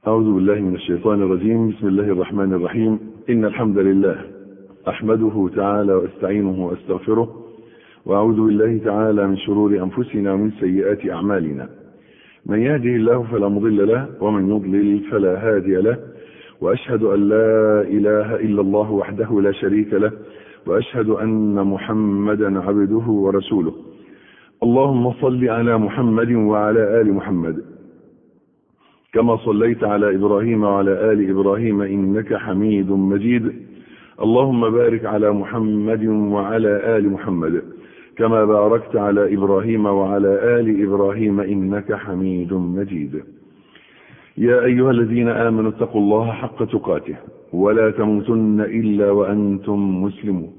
أعوذ بالله من الشيطان الرجيم بسم الله الرحمن الرحيم إن الحمد لله أحمده تعالى وأستعينه وأستغفره وأعوذ بالله تعالى من شرور أنفسنا ومن سيئات أعمالنا من يهده الله فلا مضل له ومن يضلل فلا هادي له وأشهد أن لا إله إلا الله وحده لا شريك له وأشهد أن محمدا عبده ورسوله اللهم صل على محمد وعلى آل محمد كما صليت على إبراهيم وعلى آل إبراهيم إنك حميد مجيد اللهم بارك على محمد وعلى آل محمد كما باركت على إبراهيم وعلى آل إبراهيم إنك حميد مجيد يا أيها الذين آمنوا اتقوا الله حق تقاته ولا تموتن إلا وأنتم مسلمون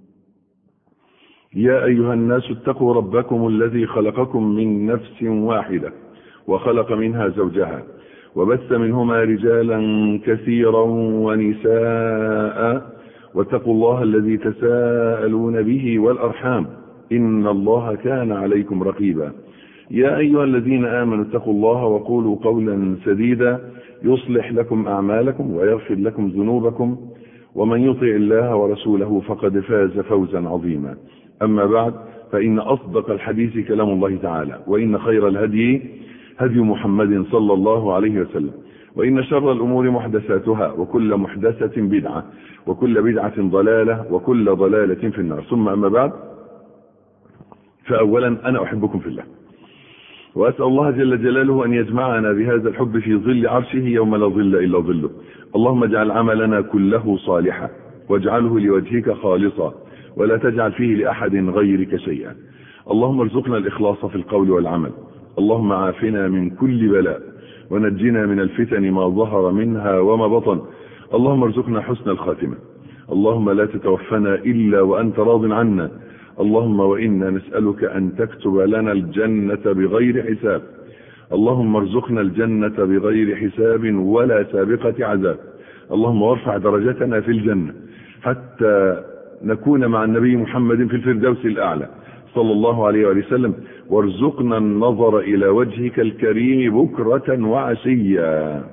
يا أيها الناس اتقوا ربكم الذي خلقكم من نفس واحدة وخلق منها زوجها وبث منهما رجالا كثيرا ونساء واتقوا الله الذي تساءلون به والأرحام إن الله كان عليكم رقيبا يا أيها الذين آمنوا اتقوا الله وقولوا قولا سديدا يصلح لكم أعمالكم ويغفر لكم ذنوبكم ومن يطع الله ورسوله فقد فاز فوزا عظيما أما بعد فإن أصدق الحديث كلام الله تعالى وإن خير الهدي هدي محمد صلى الله عليه وسلم وإن شر الأمور محدثاتها وكل محدثة بدعة وكل بدعة ضلالة وكل ضلالة في النار ثم أما بعد فأولا أنا أحبكم في الله وأسأل الله جل جلاله أن يجمعنا بهذا الحب في ظل عرشه يوم لا ظل إلا ظله اللهم اجعل عملنا كله صالحا واجعله لوجهك خالصا ولا تجعل فيه لأحد غيرك شيئا اللهم ارزقنا الإخلاص في القول والعمل اللهم عافنا من كل بلاء ونجنا من الفتن ما ظهر منها وما بطن اللهم ارزقنا حسن الخاتمة اللهم لا تتوفنا إلا وأنت راض عنا اللهم وإنا نسألك أن تكتب لنا الجنة بغير حساب اللهم ارزقنا الجنة بغير حساب ولا سابقة عذاب اللهم وارفع درجتنا في الجنة حتى نكون مع النبي محمد في الفردوس الأعلى صلى الله عليه وآله وسلم وارزقنا النظر إلى وجهك الكريم بكرة وعشيا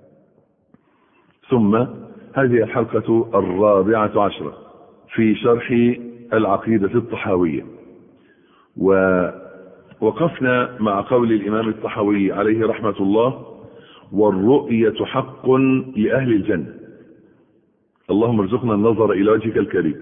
ثم هذه الحلقة الرابعة عشرة في شرح العقيدة الطحاوية ووقفنا مع قول الإمام الطحاوي عليه رحمة الله والرؤية حق لأهل الجنة اللهم ارزقنا النظر إلى وجهك الكريم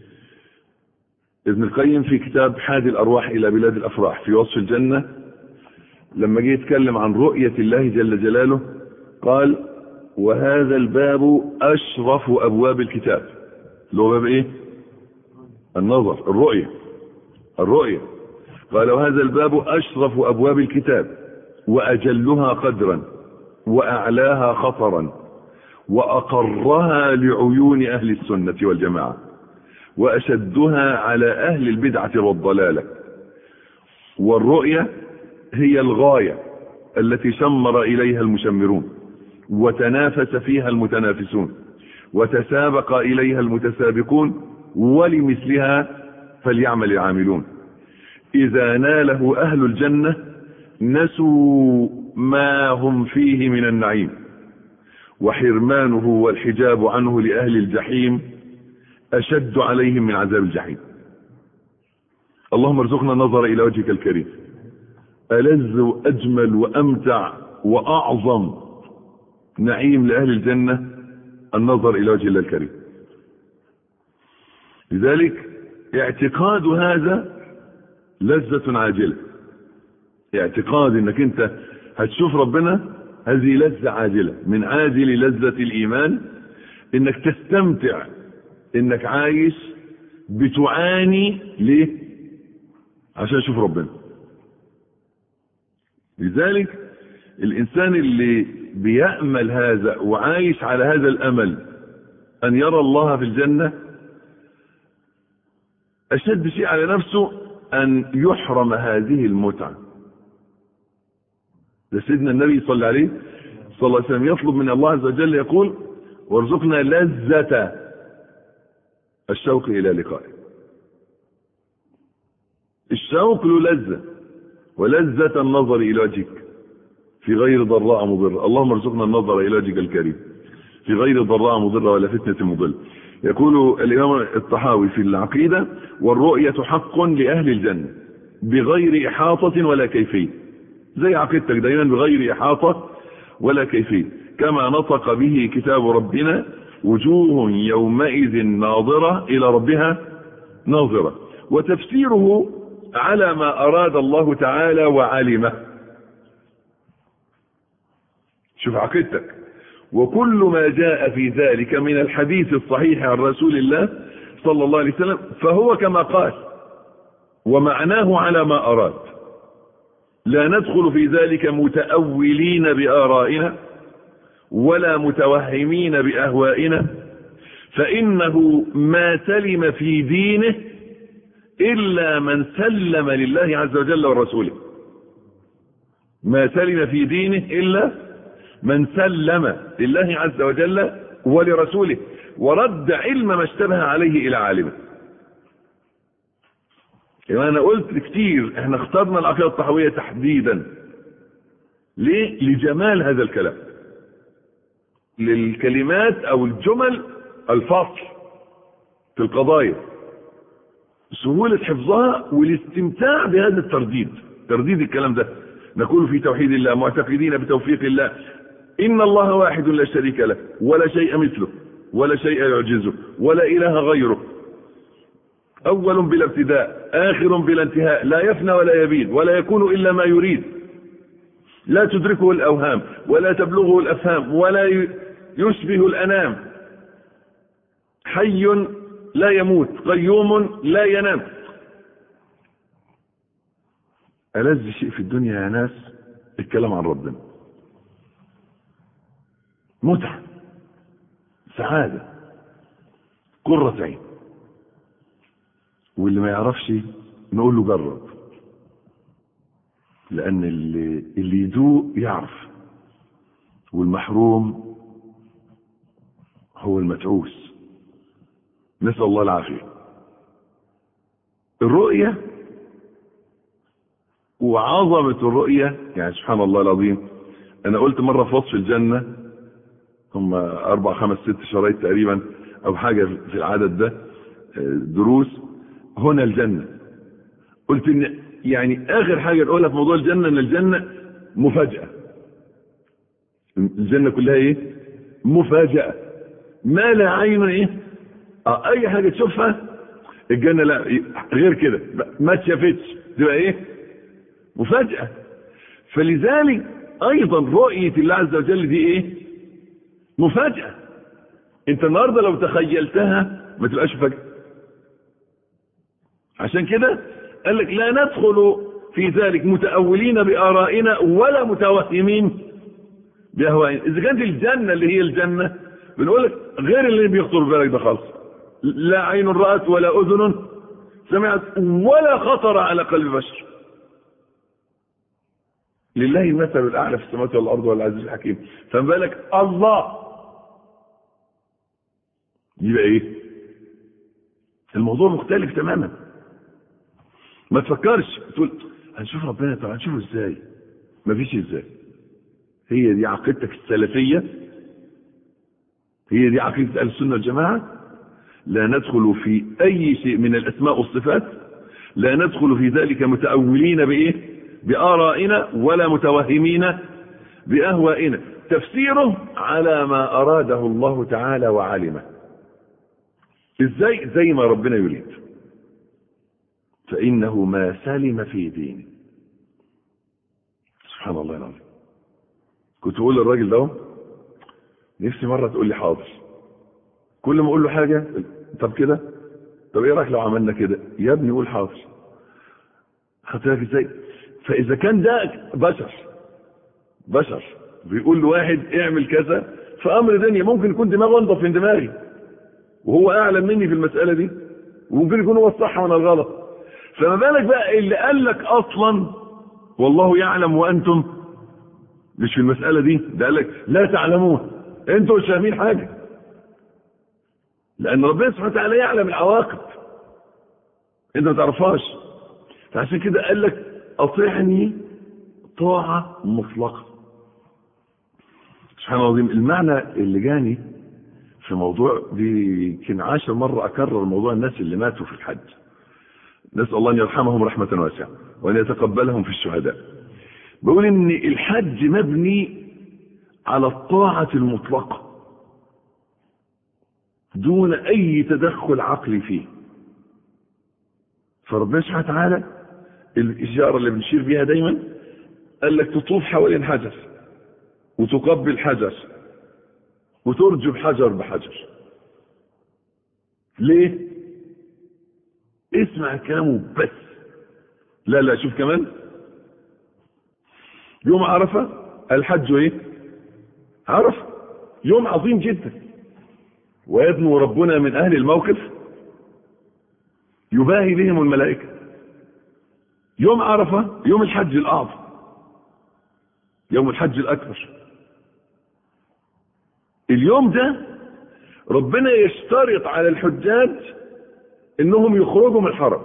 ابن القيم في كتاب حادي الأرواح إلى بلاد الأفراح في وصف الجنة لما جه يتكلم عن رؤية الله جل جلاله قال وهذا الباب أشرف أبواب الكتاب اللي هو باب إيه النظر الرؤية الرؤية قال وهذا الباب أشرف أبواب الكتاب وأجلها قدرا وأعلاها خطرا وأقرها لعيون أهل السنة والجماعة وأشدها على أهل البدعة والضلالة والرؤية هي الغاية التي شمر إليها المشمرون وتنافس فيها المتنافسون وتسابق إليها المتسابقون ولمثلها فليعمل العاملون إذا ناله أهل الجنة نسوا ما هم فيه من النعيم وحرمانه والحجاب عنه لأهل الجحيم أشد عليهم من عذاب الجحيم اللهم ارزقنا النظر إلى وجهك الكريم ألذ وأجمل وأمتع وأعظم نعيم لأهل الجنة النظر إلى وجه الله الكريم لذلك اعتقاد هذا لذة عاجلة اعتقاد انك انت هتشوف ربنا هذه لذة عاجلة من عاجل لذة الايمان انك تستمتع انك عايش بتعاني ليه عشان اشوف ربنا لذلك الانسان اللي بيأمل هذا وعايش على هذا الامل ان يرى الله في الجنة اشد شيء على نفسه ان يحرم هذه المتعة ده سيدنا النبي صلى الله عليه صلى الله عليه وسلم يطلب من الله عز وجل يقول وارزقنا لذة الشوق الى لقائه الشوق له لذة ولذة النظر الى وجهك في في غير ضراء مضرة اللهم ارزقنا النظر إلى وجهك الكريم في غير ضراء مضرة ولا فتنة مضل يقول الإمام الطحاوي في العقيدة والرؤية حق لأهل الجنة بغير إحاطة ولا كيفية زي عقيدتك دايما بغير إحاطة ولا كيفية كما نطق به كتاب ربنا وجوه يومئذ ناظرة إلى ربها ناظرة وتفسيره على ما أراد الله تعالى وعلمه شوف عقيدتك وكل ما جاء في ذلك من الحديث الصحيح عن رسول الله صلى الله عليه وسلم فهو كما قال ومعناه على ما أراد لا ندخل في ذلك متأولين بآرائنا ولا متوهمين بأهوائنا فإنه ما سلم في دينه إلا من سلم لله عز وجل ورسوله ما سلم في دينه إلا من سلم لله عز وجل ولرسوله ورد علم ما اشتبه عليه إلى عالمه يعني أنا قلت كتير احنا اخترنا العقيدة الطحوية تحديدا ليه؟ لجمال هذا الكلام للكلمات او الجمل الفصل في القضايا سهولة حفظها والاستمتاع بهذا الترديد ترديد الكلام ده نقول في توحيد الله معتقدين بتوفيق الله إن الله واحد لا شريك له ولا شيء مثله ولا شيء يعجزه ولا إله غيره أول بلا ابتداء آخر بلا انتهاء لا يفنى ولا يبيد ولا يكون إلا ما يريد لا تدركه الأوهام ولا تبلغه الأفهام ولا يشبه الأنام حي لا يموت قيوم لا ينام ألذ شيء في الدنيا يا ناس الكلام عن ربنا متعة سعادة قرة عين واللي ما يعرفش نقول له جرب لأن اللي, اللي يدوق يعرف والمحروم هو المتعوس نسأل الله العافية الرؤية وعظمة الرؤية يعني سبحان الله العظيم أنا قلت مرة في وصف الجنة هم أربع خمس ست شرايط تقريبا أو حاجة في العدد ده دروس هنا الجنة قلت إن يعني آخر حاجة نقولها في موضوع الجنة إن الجنة مفاجأة الجنة كلها إيه؟ مفاجأة ما لا عين إيه؟ آه أي حاجة تشوفها الجنة لا غير كده ما اتشافتش تبقى إيه؟ مفاجأة فلذلك أيضا رؤية الله عز وجل دي إيه؟ مفاجأة أنت النهاردة لو تخيلتها ما تبقاش مفاجأة عشان كده قال لك لا ندخل في ذلك متأولين بآرائنا ولا متوهمين بأهوائنا إذا كانت الجنة اللي هي الجنة بنقول لك غير اللي بيخطر بالك ده خالص لا عين رأت ولا أذن سمعت ولا خطر على قلب بشر لله المثل الأعلى في السماوات والأرض والعزيز الحكيم فما بالك الله يبقى إيه الموضوع مختلف تماما ما تفكرش تقول هنشوف ربنا طب هنشوفه ازاي مفيش ازاي هي دي عقيدتك السلفية هي دي عقيدة أهل السنة والجماعة لا ندخل في أي شيء من الأسماء والصفات لا ندخل في ذلك متأولين بإيه بآرائنا ولا متوهمين بأهوائنا تفسيره على ما أراده الله تعالى وعلمه ازاي زي ما ربنا يريد فإنه ما سلم في دينه سبحان الله العظيم كنت أقول للراجل ده نفسي مرة تقول لي حاضر كل ما أقول له حاجة طب كده طب إيه رأيك لو عملنا كده يا ابني قول حاضر حضرتك إزاي فإذا كان ده بشر بشر بيقول لواحد اعمل كذا فأمر دنيا ممكن يكون دماغه انضف من دماغي وهو أعلم مني في المسألة دي وممكن يكون هو الصح وانا الغلط فما بالك بقى اللي قال لك اصلا والله يعلم وانتم مش في المسألة دي ده قال لك لا تعلمون انتوا مش فاهمين حاجة لان ربنا سبحانه وتعالى يعلم العواقب انت ما تعرفهاش فعشان كده قال لك اطيعني طاعة مطلقة سبحان الله العظيم المعنى اللي جاني في موضوع دي يمكن عاشر مرة أكرر موضوع الناس اللي ماتوا في الحج نسأل الله أن يرحمهم رحمة واسعة وأن يتقبلهم في الشهداء بقول إن الحج مبني على الطاعة المطلقة دون أي تدخل عقلي فيه فربنا سبحانه وتعالى الإشارة اللي بنشير بيها دايما قال لك تطوف حوالين حجر وتقبل حجر وترجم حجر بحجر ليه اسمع كلامه بس لا لا شوف كمان يوم عرفة الحج ايه عرفة يوم عظيم جدا ويدنو ربنا من اهل الموقف يباهي بهم الملائكة يوم عرفة يوم الحج الاعظم يوم الحج الاكبر اليوم ده ربنا يشترط على الحجاج انهم يخرجوا من الحرم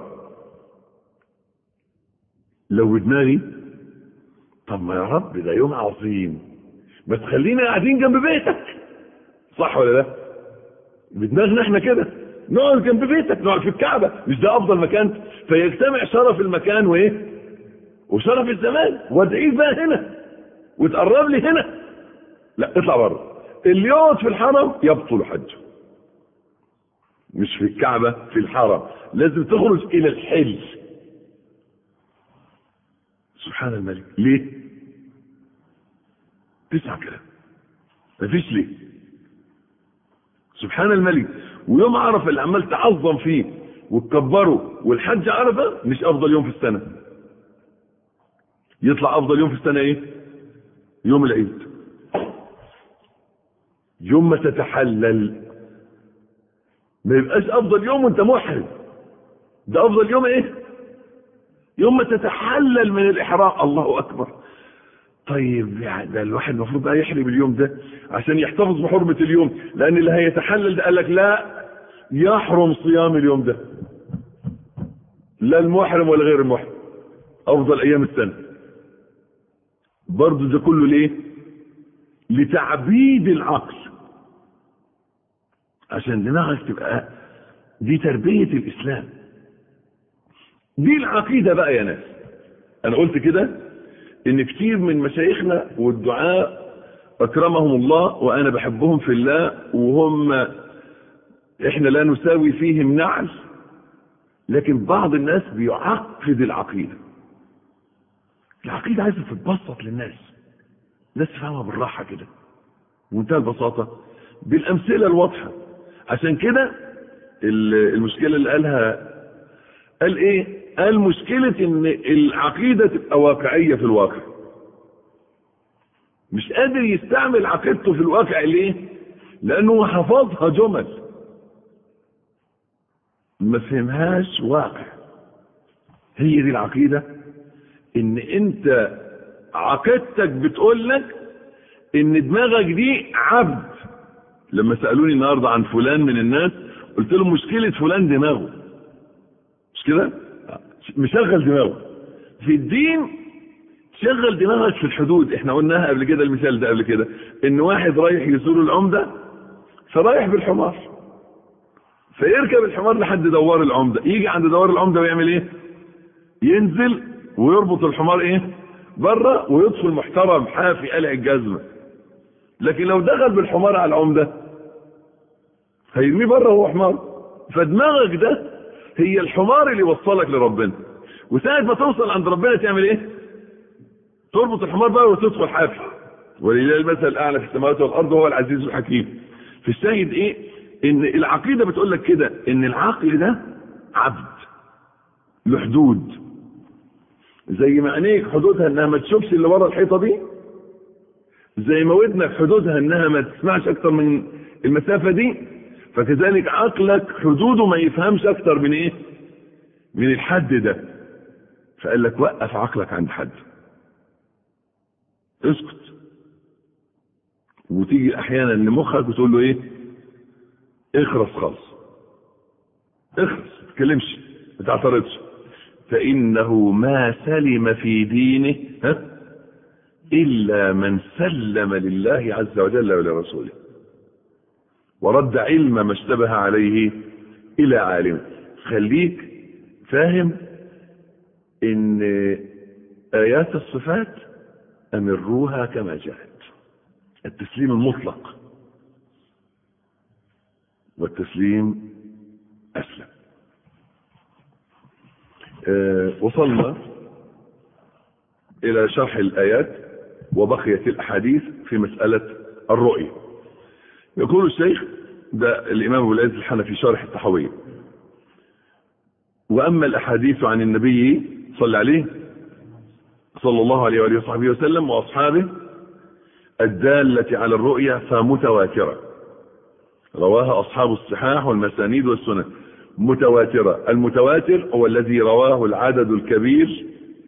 لو دماغي طب ما يا رب ده يوم عظيم ما تخلينا قاعدين جنب بيتك صح ولا لا بدماغنا احنا كده نقعد جنب بيتك نقعد في الكعبة مش ده افضل مكان فيجتمع شرف المكان وايه وشرف الزمان وادعيه بقى هنا وتقرب لي هنا لا اطلع بره اللي يقعد في الحرم يبطل حجه مش في الكعبة في الحرم لازم تخرج الى الحل سبحان الملك ليه تسمع كلام مفيش ليه سبحان الملك ويوم عرفه اللي عمال تعظم فيه وتكبره والحج عرفه مش افضل يوم في السنه يطلع افضل يوم في السنه ايه يوم العيد يوم ما تتحلل ما يبقاش افضل يوم وانت محرم ده افضل يوم ايه يوم ما تتحلل من الاحرام الله اكبر طيب يعني ده الواحد المفروض بقى يحرم اليوم ده عشان يحتفظ بحرمة اليوم لان اللي هيتحلل ده قال لك لا يحرم صيام اليوم ده لا المحرم ولا غير المحرم افضل ايام السنة برضه ده كله ليه لتعبيد العقل عشان دماغك تبقى دي تربية الاسلام دي العقيدة بقى يا ناس انا قلت كده ان كتير من مشايخنا والدعاء اكرمهم الله وانا بحبهم في الله وهم احنا لا نساوي فيهم نعل لكن بعض الناس بيعقد العقيدة العقيدة عايزة تتبسط للناس الناس تفهمها بالراحة كده بمنتهى البساطة بالامثلة الواضحة عشان كده المشكلة اللي قالها قال ايه قال مشكلة ان العقيدة تبقى واقعية في الواقع مش قادر يستعمل عقيدته في الواقع ليه لانه حفظها جمل ما فهمهاش واقع هي دي العقيدة ان انت عقيدتك بتقول لك ان دماغك دي عبد لما سألوني النهاردة عن فلان من الناس قلت لهم مشكلة فلان دماغه مش كده مشغل دماغه في الدين شغل دماغك في الحدود احنا قلناها قبل كده المثال ده قبل كده ان واحد رايح يزور العمدة فرايح بالحمار فيركب الحمار لحد دوار العمدة يجي عند دوار العمدة ويعمل ايه ينزل ويربط الحمار ايه بره ويدخل محترم حافي قلع الجزمة لكن لو دخل بالحمار على العمدة هيرميه بره هو حمار فدماغك ده هي الحمار اللي يوصلك لربنا وساعة ما توصل عند ربنا تعمل ايه تربط الحمار بقى وتدخل حافي ولله المثل الاعلى في السماوات والارض هو العزيز الحكيم في الشاهد ايه ان العقيدة بتقول لك كده ان العقل ده عبد له حدود زي ما عينيك حدودها انها ما تشوفش اللي ورا الحيطة دي زي ما ودنك حدودها انها ما تسمعش اكتر من المسافة دي فكذلك عقلك حدوده ما يفهمش اكتر من ايه من الحد ده فقال لك وقف عقلك عند حد اسكت وتيجي احيانا لمخك وتقول له ايه اخرس خالص اخرس ما تتكلمش ما تعترضش فانه ما سلم في دينه ها إلا من سلم لله عز وجل ولرسوله ورد علم ما اشتبه عليه إلى عالم خليك فاهم إن آيات الصفات أمروها كما جاءت التسليم المطلق والتسليم أسلم أه وصلنا إلى شرح الآيات وبقيت الأحاديث في مسألة الرؤية يقول الشيخ ده الإمام أبو العز الحنفي شارح التحوية وأما الأحاديث عن النبي صلى عليه صلى الله عليه وآله وصحبه وسلم وأصحابه الدالة على الرؤية فمتواترة رواها أصحاب الصحاح والمسانيد والسنن متواترة المتواتر هو الذي رواه العدد الكبير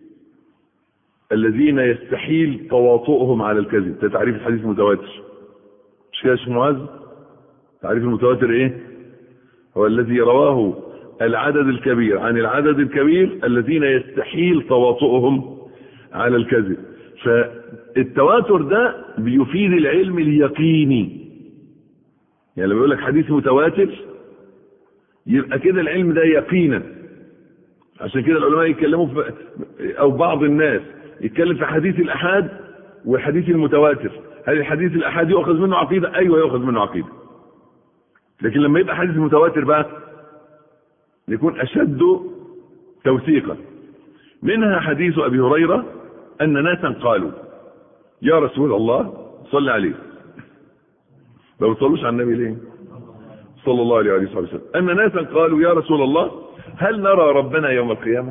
الذين يستحيل تواطؤهم على الكذب ده تعريف الحديث المتواتر مش كده يا شيخ معاذ تعريف المتواتر ايه هو الذي رواه العدد الكبير عن العدد الكبير الذين يستحيل تواطؤهم على الكذب فالتواتر ده بيفيد العلم اليقيني يعني لما يقول لك حديث متواتر يبقى كده العلم ده يقينا عشان كده العلماء يتكلموا في او بعض الناس يتكلم في حديث الاحاد والحديث المتواتر هل الحديث الاحاد يؤخذ منه عقيده ايوه يؤخذ منه عقيده لكن لما يبقى حديث متواتر بقى يكون اشد توثيقا منها حديث ابي هريره ان ناسا قالوا يا رسول الله صل عليه ما بتصلوش على النبي ليه صلى الله عليه وآله وسلم أن ناسا قالوا يا رسول الله هل نرى ربنا يوم القيامة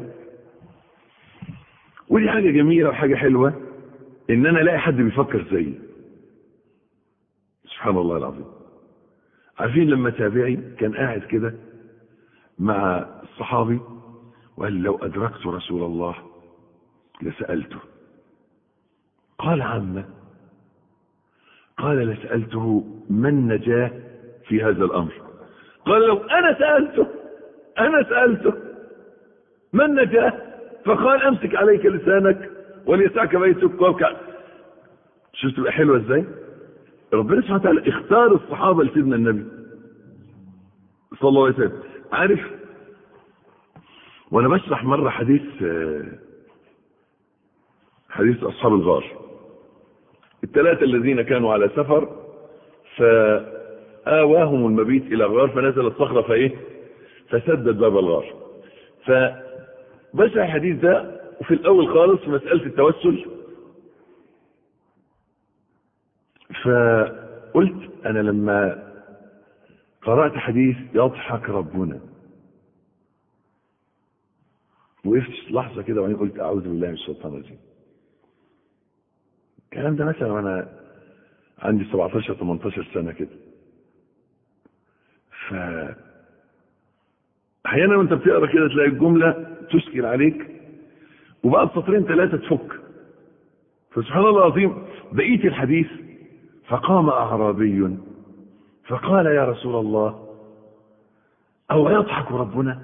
ودي حاجة جميلة وحاجة حلوة إن أنا ألاقي حد بيفكر زيي سبحان الله العظيم عارفين لما تابعي كان قاعد كده مع الصحابي وقال لو أدركت رسول الله لسألته قال عما قال لسألته من نجاه في هذا الأمر قال لو أنا سألته أنا سألته من نجاه فقال أمسك عليك لسانك وليسعك بيتك وابكع شفت تبقى حلوة ازاي ربنا سبحانه وتعالى اختار الصحابة لسيدنا النبي صلى الله عليه وسلم عارف وانا بشرح مرة حديث حديث اصحاب الغار الثلاثة الذين كانوا على سفر فآواهم المبيت إلى غار فنزلت صخرة فإيه فسدد باب الغار فبشرح الحديث ده وفي الأول خالص في مسألة التوسل فقلت أنا لما قرأت حديث يضحك ربنا وقفت لحظة كده وبعدين قلت أعوذ بالله من الشيطان الرجيم الكلام ده مثلا وانا عندي 17 18 سنه كده ف احيانا وانت بتقرا كده تلاقي الجمله تشكل عليك وبعد سطرين ثلاثه تفك فسبحان الله العظيم بقيه الحديث فقام اعرابي فقال يا رسول الله او يضحك ربنا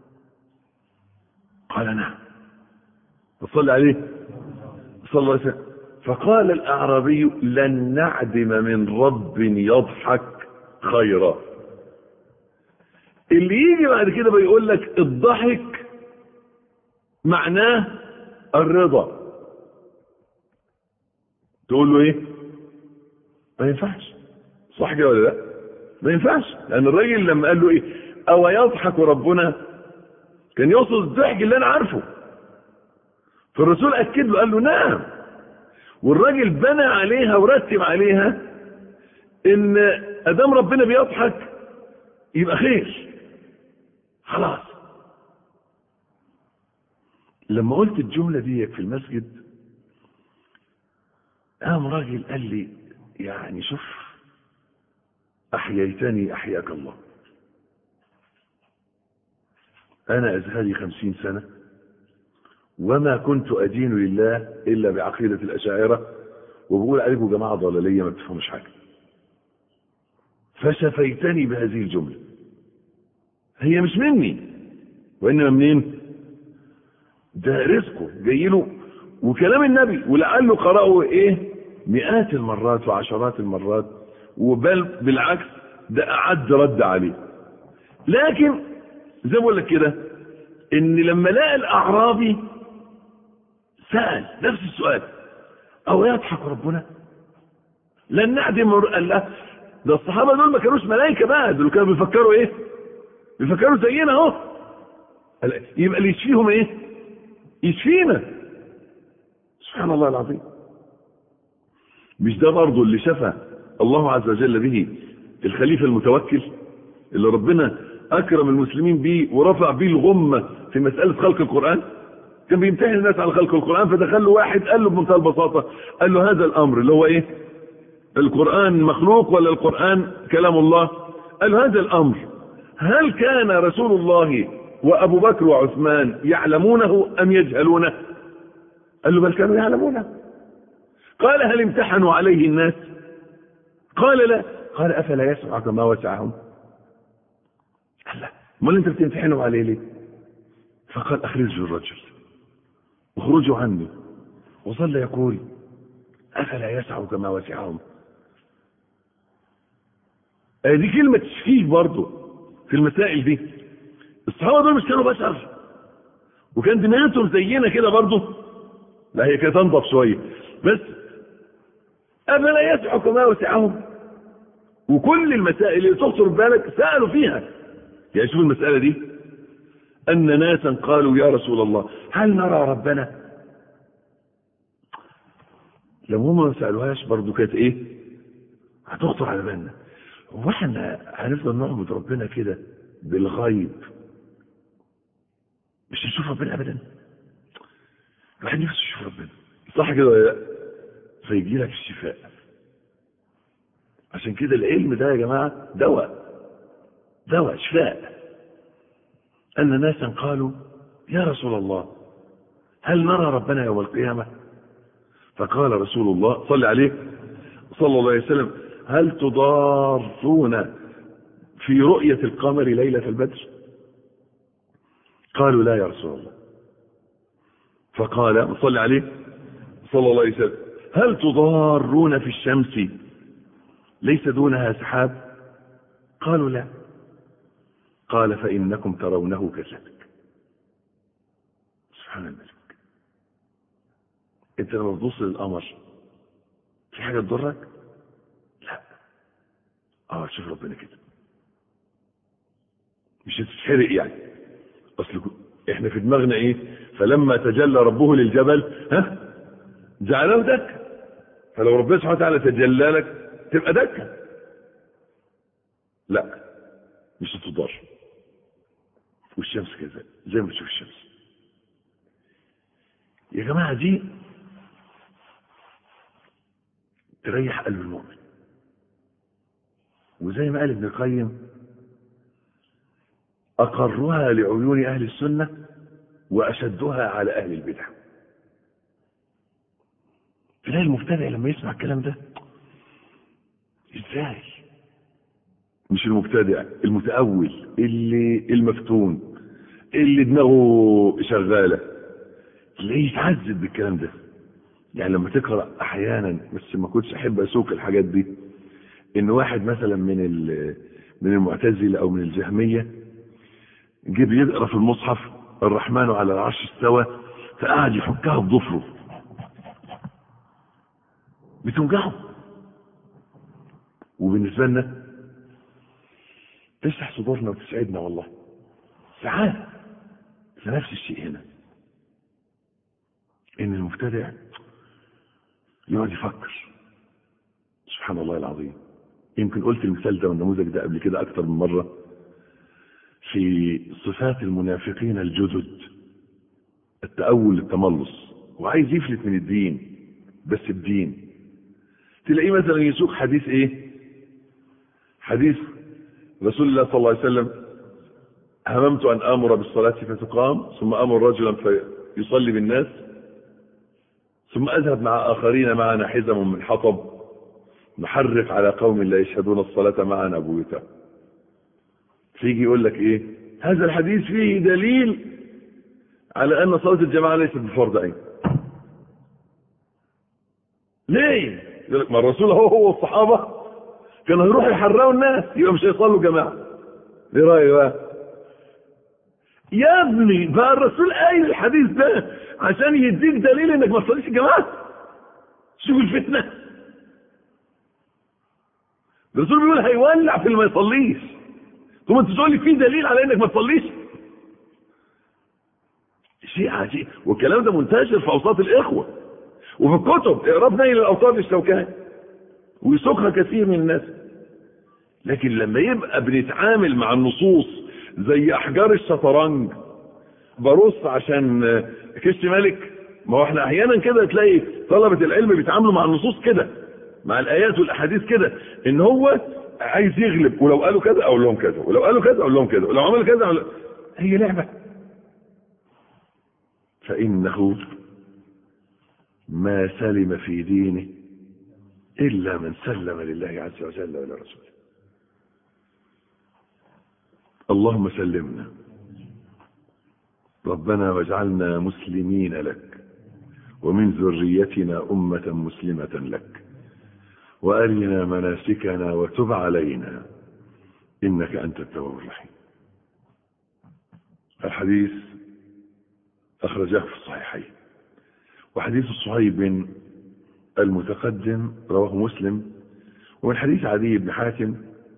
قال نعم فصلى عليه صلى الله عليه وسلم فقال الأعرابي لن نعدم من رب يضحك خيرا اللي يجي بعد كده بيقول لك الضحك معناه الرضا تقول له ايه ما ينفعش صح كده ولا لا ما ينفعش لان الراجل لما قال له ايه او يضحك ربنا كان يقصد الضحك اللي انا عارفه فالرسول اكد له قال له نعم والراجل بنى عليها ورتب عليها ان ادام ربنا بيضحك يبقى خير خلاص لما قلت الجمله دي في المسجد قام راجل قال لي يعني شوف احييتني احياك الله انا ازهري خمسين سنه وما كنت أدين لله إلا بعقيدة الأشاعرة وبقول عليكم جماعة ضلالية ما بتفهمش حاجة فشفيتني بهذه الجملة هي مش مني وإنما منين ده رزقه جاي له وكلام النبي ولعله قرأه ايه مئات المرات وعشرات المرات وبل بالعكس ده أعد رد عليه لكن زي ما بقول لك كده ان لما لقى الاعرابي سأل نفس السؤال او يضحك ربنا لن نعدم قال له ده الصحابة دول ما كانوش ملائكة بقى دول كانوا بيفكروا ايه بيفكروا زينا اهو يبقى اللي يشفيهم ايه يشفينا سبحان الله العظيم مش ده برضه اللي شفى الله عز وجل به الخليفة المتوكل اللي ربنا أكرم المسلمين به ورفع به الغمة في مسألة خلق القرآن كان بيمتحن الناس على خلق القرآن فدخل له واحد قال له بمنتهى البساطة قال له هذا الأمر اللي هو إيه القرآن مخلوق ولا القرآن كلام الله قال له هذا الأمر هل كان رسول الله وأبو بكر وعثمان يعلمونه أم يجهلونه قال له بل كانوا يعلمونه قال هل امتحنوا عليه الناس قال لا قال أفلا يسمع كما وسعهم قال لا امال انت بتمتحنوا عليه ليه فقال اخرجوا الرجل اخرجوا عني وظل يقول افلا يسع كما وسعهم دي كلمة تشفيه برضه في المسائل دي الصحابة دول مش كانوا بشر وكان دماغتهم زينا كده برضه لا هي كانت انضف شوية بس افلا يسع كما وسعهم وكل المسائل اللي تخطر بالك سألوا فيها يعني شوف المسألة دي أن ناسا قالوا يا رسول الله هل نرى ربنا لو هم ما سألوهاش برضو كانت ايه هتخطر على بالنا هو احنا هنفضل نعبد ربنا كده بالغيب مش نشوف ربنا ابدا الواحد نفسه يشوف ربنا صح كده ولا لا فيجي لك الشفاء عشان كده العلم ده يا جماعه دواء دواء شفاء أن ناسا قالوا يا رسول الله هل نرى ربنا يوم القيامة فقال رسول الله صلى عليه صلى الله عليه وسلم هل تضارون في رؤية القمر ليلة البدر قالوا لا يا رسول الله فقال صلى عليه صلى الله عليه وسلم هل تضارون في الشمس ليس دونها سحاب قالوا لا قال فإنكم ترونه كذلك سبحان الملك انت لما تبص للقمر في حاجة تضرك لا اه شوف ربنا كده مش هتتحرق يعني اصل احنا في دماغنا ايه فلما تجلى ربه للجبل ها جعله دكة فلو ربنا سبحانه وتعالى تجلى لك تبقى دكة لا مش هتضر والشمس كذا زي ما بتشوف الشمس يا جماعة دي تريح قلب المؤمن وزي ما قال ابن القيم أقرها لعيون أهل السنة وأشدها على أهل البدع تلاقي المبتدع لما يسمع الكلام ده ازاي مش المبتدع المتأول اللي المفتون اللي دماغه شغالة تلاقيه يتعذب بالكلام ده يعني لما تقرأ أحيانا بس ما كنتش أحب أسوق الحاجات دي إن واحد مثلا من من المعتزلة أو من الجهمية جه بيقرأ في المصحف الرحمن على العرش استوى فقعد يحكها بضفره بتوجعه وبالنسبة لنا تفتح صدورنا وتسعدنا والله ساعات فنفس الشيء هنا ان المبتدع يقعد يفكر سبحان الله العظيم يمكن قلت المثال ده والنموذج ده قبل كده اكتر من مرة في صفات المنافقين الجدد التأول التملص وعايز يفلت من الدين بس بدين تلاقيه مثلا يسوق حديث ايه حديث رسول الله صلى الله عليه وسلم هممت أن آمر بالصلاة فتقام ثم أمر رجلا فيصلي بالناس ثم أذهب مع آخرين معنا حزم من حطب نحرق على قوم لا يشهدون الصلاة معنا بيوتا فيجي يقول لك إيه هذا الحديث فيه دليل على أن صلاة الجماعة ليست بفرض عين ليه يقول لك ما الرسول هو هو الصحابة كانوا يروحوا يحرقوا الناس يبقى مش هيصلوا جماعة ايه رأيك بقى يا ابني بقى الرسول قايل الحديث ده عشان يديك دليل انك ما تصليش الجماعة شوف الفتنة الرسول بيقول هيولع في اللي ما يصليش ثم انت تقول لي في دليل على انك ما تصليش شيء عجيب والكلام ده منتشر في اوساط الاخوه وفي الكتب اقرب نيل الاوطان للشوكاني ويسوقها كثير من الناس لكن لما يبقى بنتعامل مع النصوص زي احجار الشطرنج برص عشان كش ملك ما هو احنا احيانا كده تلاقي طلبه العلم بيتعاملوا مع النصوص كده مع الايات والاحاديث كده ان هو عايز يغلب ولو قالوا كذا اقول لهم كذا ولو قالوا كذا اقول لهم كذا ولو عملوا كذا أقول هي لعبه فانه ما سلم في دينه الا من سلم لله عز وجل ولرسوله اللهم سلمنا ربنا واجعلنا مسلمين لك ومن ذريتنا امه مسلمه لك وارنا مناسكنا وتب علينا انك انت التواب الرحيم الحديث اخرجه في الصحيحين وحديث الصهيب المتقدم رواه مسلم ومن حديث عدي بن حاتم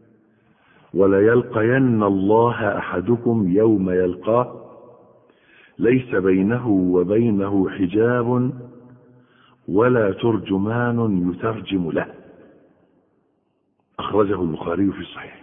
وليلقين الله احدكم يوم يلقاه ليس بينه وبينه حجاب ولا ترجمان يترجم له أخرجه البخاري في الصحيح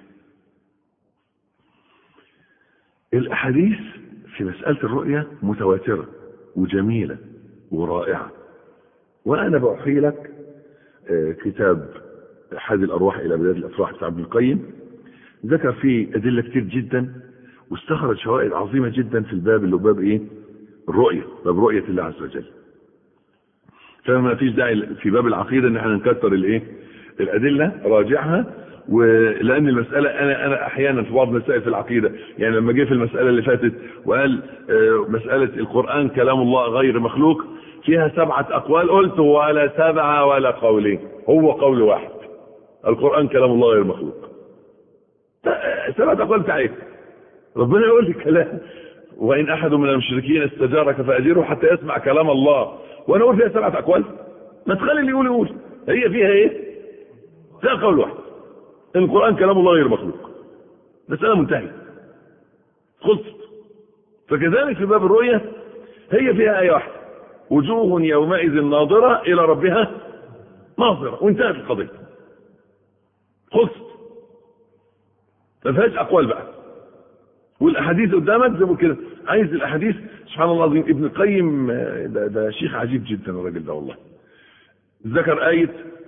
الأحاديث في مسألة الرؤية متواترة وجميلة ورائعة وأنا بأحيي لك كتاب حاد الأرواح إلى بداية الأفراح بتاع ابن القيم ذكر فيه أدلة كتير جدا واستخرج فوائد عظيمة جدا في الباب اللي هو باب إيه؟ الرؤية باب رؤية الله عز وجل فما فيش داعي في باب العقيدة إن احنا نكتر الإيه؟ الأدلة راجعها ولأن المسألة أنا أنا أحيانا في بعض مسائل في العقيدة يعني لما جه في المسألة اللي فاتت وقال مسألة القرآن كلام الله غير مخلوق فيها سبعة أقوال قلت ولا سبعة ولا قولين هو قول واحد القرآن كلام الله غير مخلوق سبعة أقوال بتاع إيه؟ ربنا يقول لي كلام وإن أحد من المشركين استجارك فأجره حتى يسمع كلام الله وأنا أقول فيها سبعة أقوال ما تخلي اللي يقول يقول هي فيها إيه؟ فيها قول واحد إن القرآن كلام الله غير مخلوق مسألة منتهية خلصت فكذلك في باب الرؤية هي فيها آية واحدة وجوه يومئذ ناظرة إلى ربها ناظرة وانتهت القضية خلصت ما فيهاش أقوال بقى والأحاديث قدامك زي ما كده عايز الأحاديث سبحان الله العظيم ابن القيم ده, ده شيخ عجيب جدا الراجل ده والله ذكر آية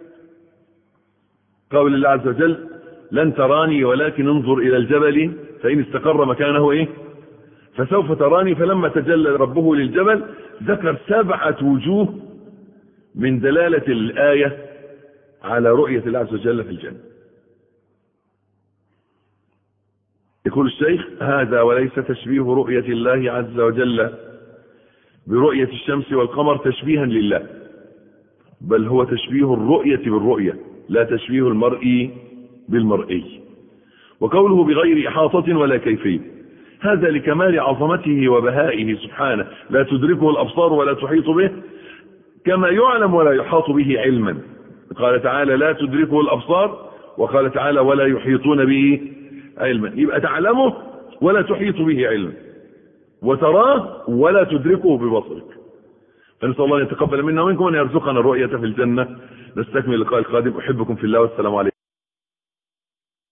قول الله عز وجل لن تراني ولكن انظر إلى الجبل فإن استقر مكانه إيه فسوف تراني فلما تجلى ربه للجبل ذكر سبعة وجوه من دلالة الآية على رؤية الله عز وجل في الجنة يقول الشيخ هذا وليس تشبيه رؤية الله عز وجل برؤية الشمس والقمر تشبيها لله بل هو تشبيه الرؤية بالرؤية لا تشبيه المرء بالمرئي وقوله بغير إحاطة ولا كيفية هذا لكمال عظمته وبهائه سبحانه لا تدركه الأبصار ولا تحيط به كما يعلم ولا يحاط به علما قال تعالى لا تدركه الأبصار وقال تعالى ولا يحيطون به علما يبقى تعلمه ولا تحيط به علما وتراه ولا تدركه ببصرك فنسأل الله أن يتقبل منا ومنكم وأن يرزقنا الرؤية في الجنة نستكمل اللقاء القادم أحبكم في الله والسلام عليكم